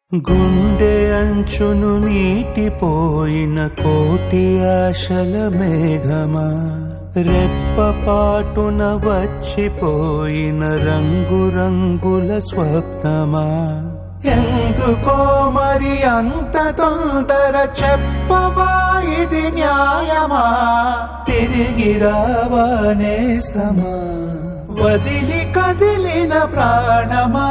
గుండె అంచును మీటిపోయిన కోటి ఆశల మేఘమా రెప్పపాటున వచ్చిపోయిన రంగురంగుల స్వప్నమా ఎందుకో మరి అంత తొందర చెప్పవా ఇది న్యాయమా తిరిగి రావానే సమా వదిలి కదిలిన ప్రాణమా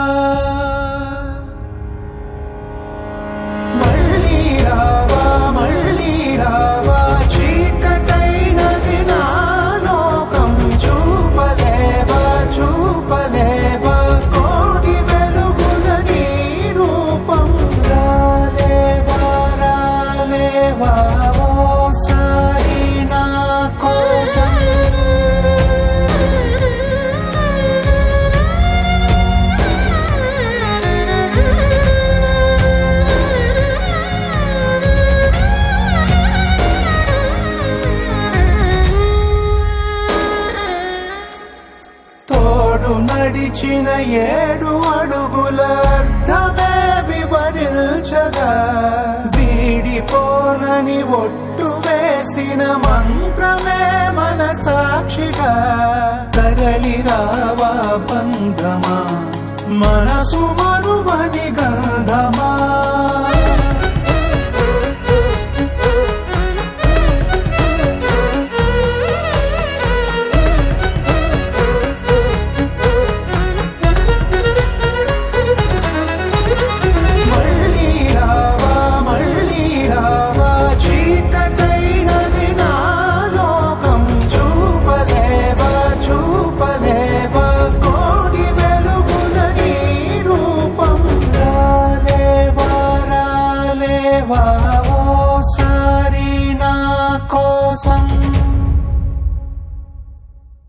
మళ్ళీ రావా మళ్ళీ రావా చీకటైనది నా లోకం చూపలేవా చూపలేవా కోటి వెలుగుల నీ రూపం రాలేవా రాలేవా ఓసారి నా కోసం తోడు నడిచిన ఏడు అడుగుల అర్థమే వివరించగా వీడిపోనని ఒట్టు వేసిన మంత్రమే మన సాక్షిగా తరలి రావా బంధమా మనసు మన